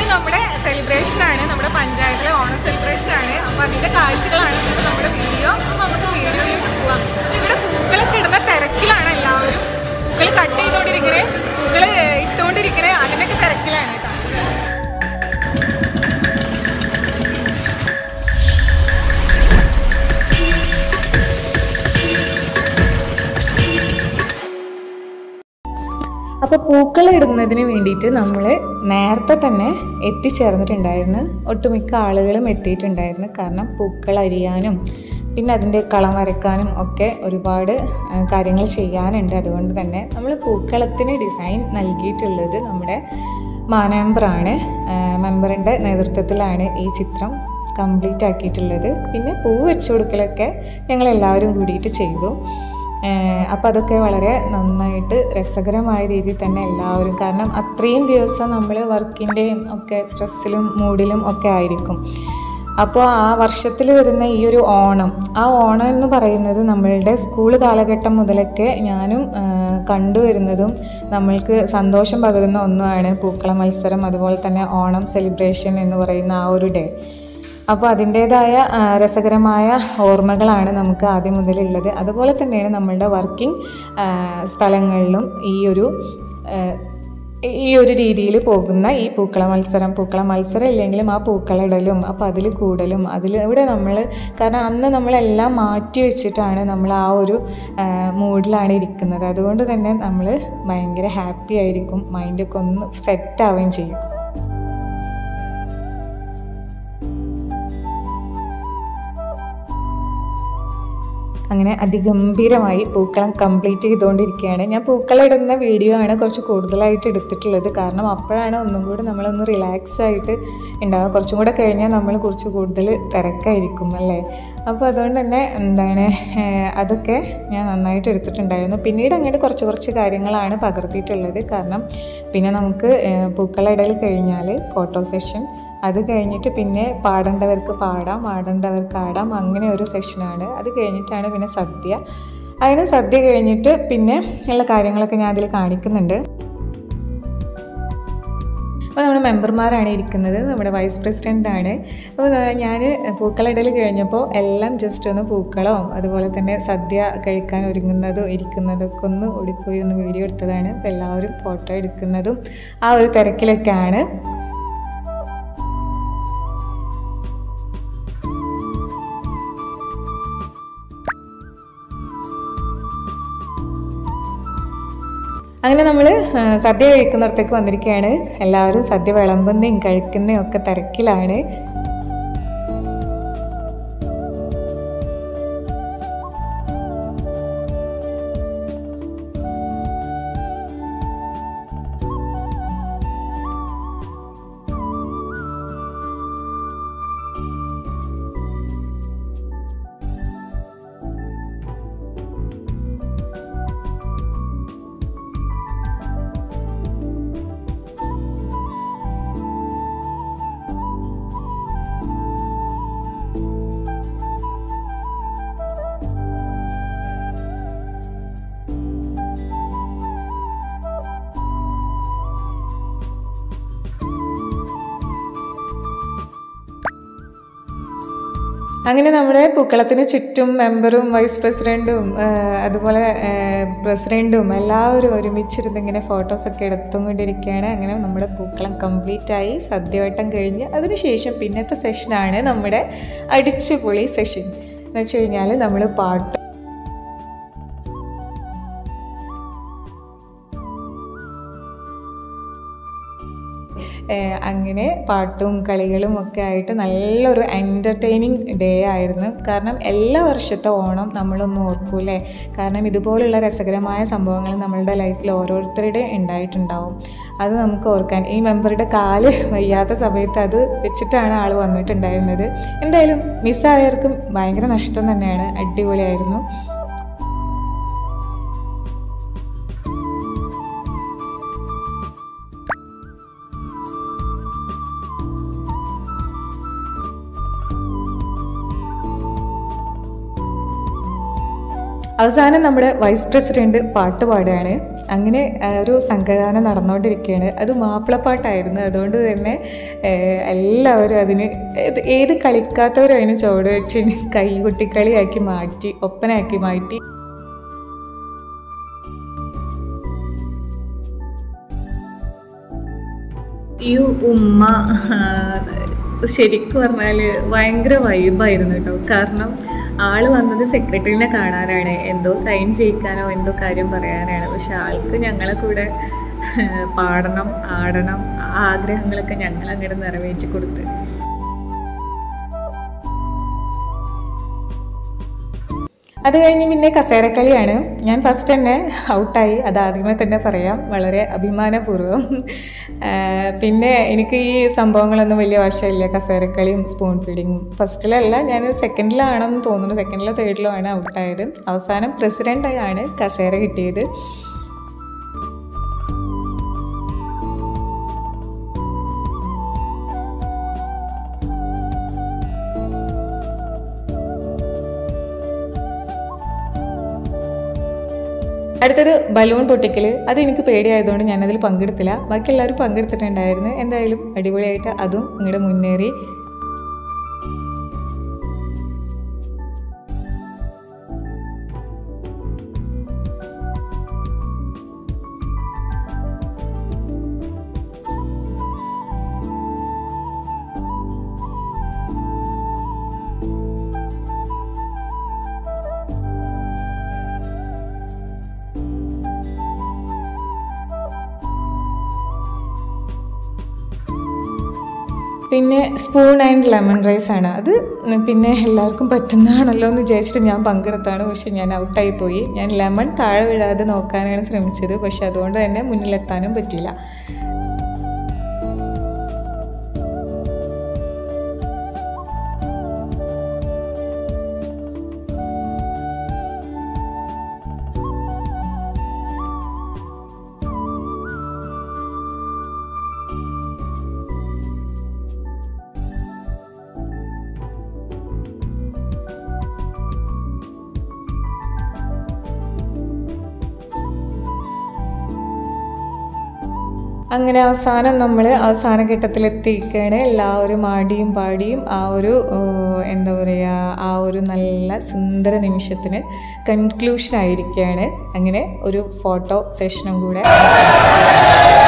നമ്മുടെ സെലിബ്രേഷൻ ആണ് നമ്മുടെ പഞ്ചായത്തിലെ ഓണം സെലിബ്രേഷൻ ആണ് അപ്പോൾ അതിന്റെ കാഴ്ചകളാണ് ഇന്നത്തെ നമ്മുടെ വീഡിയോ അപ്പോൾ നമുക്ക് വീഡിയോയിലേക്ക് പോവാം അപ്പോൾ ഇവിടെ പൂക്കളൊക്കെ ഇടുന്ന തിരക്കിലാണ് എല്ലാവരും പൂക്കൾ കട്ട് ചെയ്തുകൊണ്ടിരിക്കണേ പൂക്കൾ ഇട്ടുകൊണ്ടിരിക്കണേ അതിനൊക്കെ തിരക്കിലാണ് കേട്ടോ അപ്പോൾ പൂക്കൾ ഇടുന്നതിന് വേണ്ടിയിട്ട് നമ്മൾ നേരത്തെ തന്നെ എത്തിച്ചേർന്നിട്ടുണ്ടായിരുന്നു ഒട്ടുമിക്ക ആളുകളും എത്തിയിട്ടുണ്ടായിരുന്നു കാരണം പൂക്കൾ അരിയാനും പിന്നെ അതിൻ്റെ കളം വരയ്ക്കാനും ഒക്കെ ഒരുപാട് കാര്യങ്ങൾ ചെയ്യാനുണ്ട് അതുകൊണ്ട് തന്നെ നമ്മൾ പൂക്കളത്തിന് ഡിസൈൻ നൽകിയിട്ടുള്ളത് നമ്മുടെ മാനമെമ്പറാണ് മെമ്പറിൻ്റെ നേതൃത്വത്തിലാണ് ഈ ചിത്രം കംപ്ലീറ്റ് ആക്കിയിട്ടുള്ളത് പിന്നെ പൂ വെച്ചു കൊടുക്കലൊക്കെ ഞങ്ങൾ എല്ലാവരും കൂടിയിട്ട് ചെയ്തു അപ്പോൾ അതൊക്കെ വളരെ നന്നായിട്ട് രസകരമായ രീതിയിൽ തന്നെ എല്ലാവരും കാരണം അത്രയും ദിവസം നമ്മൾ വർക്കിൻ്റെയും ഒക്കെ സ്ട്രെസ്സിലും മൂഡിലും ഒക്കെ ആയിരിക്കും അപ്പോൾ ആ വർഷത്തിൽ വരുന്ന ഈ ഒരു ഓണം ആ ഓണം എന്ന് പറയുന്നത് നമ്മളുടെ സ്കൂൾ കാലഘട്ടം മുതലൊക്കെ ഞാനും കണ്ടുവരുന്നതും നമ്മൾക്ക് സന്തോഷം പകരുന്ന ഒന്നുമാണ് പൂക്കള മത്സരം അതുപോലെ തന്നെ ഓണം സെലിബ്രേഷൻ എന്ന് പറയുന്ന ആ ഒരു ഡേ അപ്പോൾ അതിൻ്റേതായ രസകരമായ ഓർമ്മകളാണ് നമുക്ക് ആദ്യം മുതലുള്ളത് അതുപോലെ തന്നെയാണ് നമ്മളുടെ വർക്കിംഗ് സ്ഥലങ്ങളിലും ഈ ഒരു ഈ ഒരു രീതിയിൽ പോകുന്ന ഈ പൂക്കള മത്സരം പൂക്കള മത്സരം ഇല്ലെങ്കിലും ആ പൂക്കളിടലും അപ്പോൾ അതിൽ കൂടലും അതിൽ ഇവിടെ നമ്മൾ കാരണം അന്ന് നമ്മളെല്ലാം മാറ്റി വെച്ചിട്ടാണ് നമ്മൾ ആ ഒരു മൂഡിലാണ് ഇരിക്കുന്നത് അതുകൊണ്ട് തന്നെ നമ്മൾ ഭയങ്കര ഹാപ്പി ആയിരിക്കും മൈൻഡൊക്കെ ഒന്ന് സെറ്റ് ആവുകയും ചെയ്യും അങ്ങനെ അതിഗംഭീരമായി പൂക്കളം കംപ്ലീറ്റ് ചെയ്തുകൊണ്ടിരിക്കുകയാണ് ഞാൻ പൂക്കളം ഇടുന്ന വീഡിയോ ആണ് കുറച്ച് കൂടുതലായിട്ട് എടുത്തിട്ടുള്ളത് കാരണം അപ്പോഴാണ് ഒന്നും കൂടി നമ്മളൊന്ന് റിലാക്സ് ആയിട്ട് ഉണ്ടാവുക കുറച്ചും കൂടെ കഴിഞ്ഞാൽ നമ്മൾ കുറച്ച് കൂടുതൽ തിരക്കായിരിക്കും അല്ലേ അപ്പോൾ അതുകൊണ്ട് തന്നെ എന്താണ് അതൊക്കെ ഞാൻ നന്നായിട്ട് എടുത്തിട്ടുണ്ടായിരുന്നു പിന്നീട് അങ്ങോട്ട് കുറച്ച് കുറച്ച് കാര്യങ്ങളാണ് പകർത്തിയിട്ടുള്ളത് കാരണം പിന്നെ നമുക്ക് പൂക്കളയിടൽ കഴിഞ്ഞാൽ ഫോട്ടോ സെഷൻ അത് കഴിഞ്ഞിട്ട് പിന്നെ പാടേണ്ടവർക്ക് പാടാം ആടേണ്ടവർക്ക് ആടാം അങ്ങനെ ഒരു സെഷനാണ് അത് കഴിഞ്ഞിട്ടാണ് പിന്നെ സദ്യ അതിന് സദ്യ കഴിഞ്ഞിട്ട് പിന്നെ ഉള്ള കാര്യങ്ങളൊക്കെ ഞാൻ അതിൽ കാണിക്കുന്നുണ്ട് അപ്പോൾ നമ്മുടെ മെമ്പർമാരാണ് ഇരിക്കുന്നത് നമ്മുടെ വൈസ് പ്രസിഡൻ്റാണ് അപ്പോൾ ഞാൻ പൂക്കളിടൽ കഴിഞ്ഞപ്പോൾ എല്ലാം ജസ്റ്റ് ഒന്ന് പൂക്കളോ അതുപോലെ തന്നെ സദ്യ കഴിക്കാൻ ഒരുങ്ങുന്നതും ഇരിക്കുന്നതൊക്കെ ഒന്ന് ഓടിപ്പോയി ഒന്ന് വീഡിയോ എടുത്തതാണ് അപ്പോൾ എല്ലാവരും ഫോട്ടോ എടുക്കുന്നതും ആ ഒരു തിരക്കിലൊക്കെയാണ് അങ്ങനെ നമ്മൾ സദ്യ കഴിക്കുന്നിടത്തേക്ക് വന്നിരിക്കുകയാണ് എല്ലാവരും സദ്യ വിളമ്പുന്നതും കഴിക്കുന്നതും ഒക്കെ തിരക്കിലാണ് അങ്ങനെ നമ്മുടെ പൂക്കളത്തിന് ചുറ്റും മെമ്പറും വൈസ് പ്രസിഡൻറ്റും അതുപോലെ പ്രസിഡൻറ്റും എല്ലാവരും ഒരുമിച്ചിരുന്ന് ഇങ്ങനെ ഫോട്ടോസൊക്കെ എടുത്തുകൊണ്ടിരിക്കുകയാണ് അങ്ങനെ നമ്മുടെ പൂക്കളം കംപ്ലീറ്റ് ആയി സദ്യവട്ടം കഴിഞ്ഞ് അതിനുശേഷം പിന്നത്തെ സെഷനാണ് നമ്മുടെ അടിച്ചുപൊളി സെഷൻ എന്ന് വെച്ച് കഴിഞ്ഞാൽ നമ്മൾ പാട്ട് അങ്ങനെ പാട്ടും കളികളും ഒക്കെ ആയിട്ട് നല്ലൊരു എൻ്റർടൈനിങ് ഡേ ആയിരുന്നു കാരണം എല്ലാ വർഷത്തെ ഓണം നമ്മളൊന്നും ഓർക്കൂലേ കാരണം ഇതുപോലുള്ള രസകരമായ സംഭവങ്ങൾ നമ്മളുടെ ലൈഫിൽ ഓരോരുത്തരുടെ ഉണ്ടായിട്ടുണ്ടാവും അത് നമുക്ക് ഓർക്കാൻ ഈ മെമ്പറുടെ കാല് വയ്യാത്ത സമയത്ത് അത് വെച്ചിട്ടാണ് ആൾ വന്നിട്ടുണ്ടായിരുന്നത് എന്തായാലും മിസ്സായവർക്കും ഭയങ്കര നഷ്ടം തന്നെയാണ് അടിപൊളിയായിരുന്നു അവസാനം നമ്മുടെ വൈസ് പ്രസിഡന്റ് പാട്ട് പാടുകയാണ് അങ്ങനെ ആ, ഒരു സംഘഗാനം നടന്നുകൊണ്ടിരിക്കുകയാണ് അത് മാപ്പിളപ്പാട്ടായിരുന്നു അതുകൊണ്ട് തന്നെ ഏഹ്, എല്ലാവരും അതിന് ഏത് ഏത് കളിക്കാത്തവരും അതിന് ചുവട് വെച്ച് കൈ കുട്ടിക്കളിയാക്കി മാറ്റി ഒപ്പനാക്കി മാറ്റി ഈ ഉമ്മ ആ, ശരിക്കും പറഞ്ഞാൽ ഭയങ്കര വൈബായിരുന്നു കേട്ടോ കാരണം ആള് വന്നത് സെക്രട്ടറിനെ കാണാനാണ് എന്തോ സൈൻ ചെയ്യിക്കാനോ എന്തോ കാര്യം പറയാനാണ് പക്ഷെ ആൾക്ക് ഞങ്ങളെ കൂടെ പാടണം ആടണം ആ ആഗ്രഹങ്ങളൊക്കെ ഞങ്ങൾ അങ്ങോട്ട് നിറവേറ്റി കൊടുത്ത് അത് കഴിഞ്ഞ് പിന്നെ കസേരക്കളിയാണ് ഞാൻ ഫസ്റ്റ് തന്നെ ഔട്ടായി അത് ആദ്യമേ തന്നെ പറയാം വളരെ അഭിമാനപൂർവ്വം ആ, പിന്നെ എനിക്ക് ഈ സംഭവങ്ങളൊന്നും വലിയ വശമില്ല കസേരക്കളിയും സ്പൂൺ ഫീഡിങ്ങും ഫസ്റ്റിലല്ല ഞാൻ സെക്കൻഡിലാണെന്ന് തോന്നുന്നു സെക്കൻഡിലോ തേർഡിലോ ആണ് ഔട്ടായത് അവസാനം പ്രസിഡൻ്റായാണ് കസേര കിട്ടിയത് അടുത്തത് ബലൂൺ പൊട്ടിക്കൽ അത് എനിക്ക് പേടിയായതുകൊണ്ട് ഞാനതിൽ പങ്കെടുത്തില്ല ബാക്കി എല്ലാവരും പങ്കെടുത്തിട്ടുണ്ടായിരുന്നു എന്തായാലും അടിപൊളിയായിട്ട് അതും ഇങ്ങോട്ട് മുന്നേറി പിന്നെ സ്പൂൺ ആൻഡ് ലെമൺ റൈസ് ആണ് അത് പിന്നെ എല്ലാവർക്കും പറ്റുന്നതാണല്ലോ എന്ന് വിചാരിച്ചിട്ട് ഞാൻ പങ്കെടുത്താണ് പക്ഷെ ഞാൻ ഔട്ടായി പോയി ഞാൻ ലെമൺ താഴെ വീഴാതെ നോക്കാനാണ് ശ്രമിച്ചത് പക്ഷെ അതുകൊണ്ട് തന്നെ മുന്നിലെത്താനും പറ്റിയില്ല അങ്ങനെ അവസാനം നമ്മൾ അവസാന ഘട്ടത്തിലെത്തിയിരിക്കുകയാണ് എല്ലാവരും ആടിയും പാടിയും ആ ഒരു ഏഹ്, എന്താ പറയുക ആ ഒരു നല്ല സുന്ദര നിമിഷത്തിന് കൺക്ലൂഷൻ ആയിരിക്കുകയാണ് അങ്ങനെ ഒരു ഫോട്ടോ സെഷനും കൂടെ